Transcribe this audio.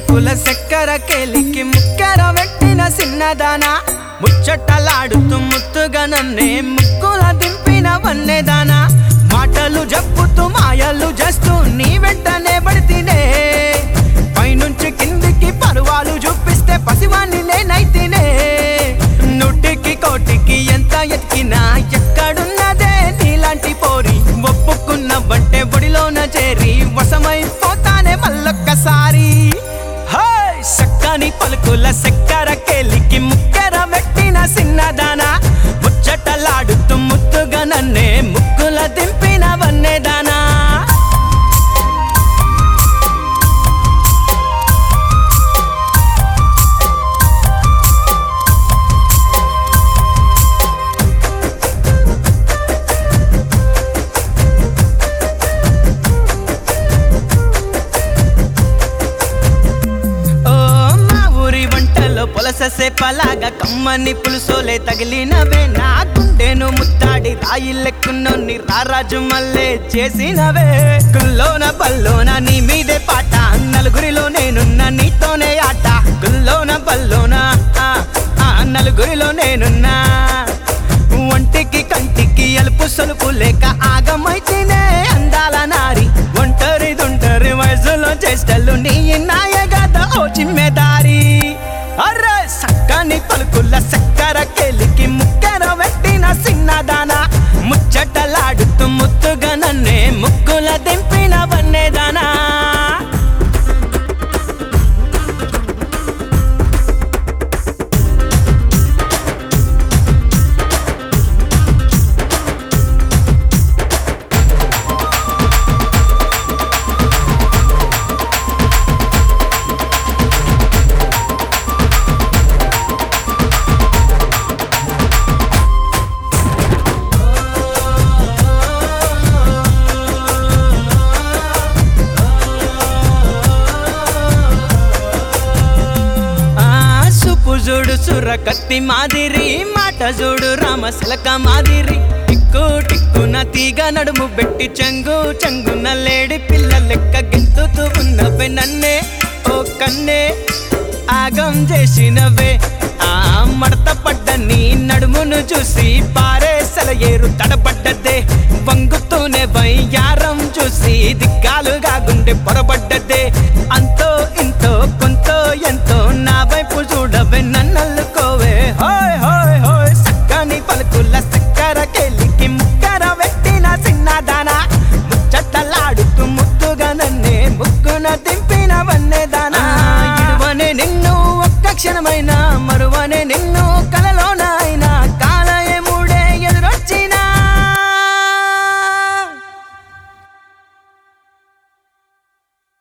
పలుకుల చక్కెర కేలికి ముక్కెర పెట్టిన చిన్నదానా ముచ్చటలాడుతూ ముత్తుగా నన్నే ముక్కుల దింపిన వన్నెదానా మాటలు చెప్పుతూ మాయలు చేస్తూ నీ వెంటనే పడితేనే పైనుంచి కిందికి పరువాలు చూపిస్తే పసివాణ్ణి నేనైతేనే నుటికి కోటికి ఎంత ఎతికినా ఎక్కడున్నదే నీలాంటి పోరి ఒప్పుకున్న వంటే ఒడిలోన చేరి వశమైపోతానే మళ్ళొక్కసారి హాయ్ చక్కని పలుకుల చక్కెర కేలికి ముక్కెర పెట్టిన చిన్నదానా ముచ్చటలాడుతూ ముత్తుగా నన్నే ముక్కుల దింపిన వన్నెదానా ఓ మా ఊరి వంటలో పులస సేపలాగా కమ్మని పులుసోలే తగిలినవే నా గుండెను ముత్తాడి రాయి లెక్కున్నోన్ని రారాజు మల్లే చేసినవే గుల్లోన బల్లోన నీ మీదే పాట నలుగురిలో నేనున్న నీతోనే ఆట గుల్లోన బల్లోన ఆ, ఆ, నలుగురిలో నేనున్నా ఒంటికి కంటికి అలుపు సలుపు లేక ఆగమైతేనే అందాల నారి ఒంటరి దుంటరి వయసులో చేష్టలు నీ నాయ గద ఓ చిమ్మెదారి అర్రే సక్కని పలుకుల చక్కర కేలికి ముక్కెర పెట్టిన చిన్నదానా ముచ్చటలాడుతూ ముత్తుగా నన్నే ముక్కుల దింపిన వన్నెదానా ఆ సుపు చూడు సుర్ర కత్తి మాదిరి మాట చూడు రామశిలక మాదిరి టిక్కు టిక్కున తీగ నడుము పెట్టి చెంగు చెంగున లేడి పిల్ల లెక్క గెంతుతూ ఉన్నవే నన్నే ఓ కన్నే ఆగం చేసినవే ఆ మడత పడ్డ నీ నడుమును చూసి పారేసల ఏరు తడబడ్డదే వంగుతూనే వయ్యారం చూసి దిక్కాలుగా గుండె పొరబడ్డదే అంతో ఇంతో కొంతో ఎంతో నా వైపు చూడవే నన్నల్లుకోవే హోయ్ హోయ్ హోయ్ సక్కని పలుకుల చక్కర కేలికి ముక్కర పెట్టిన చిన్నదానా ముచ్చటలాడుతూ ముద్దుగా నన్నే ముక్కున దింపిన వన్నెదానా ఇడువనే నిన్ను ఒక్క క్షణమైనా మరువనే నిన్ను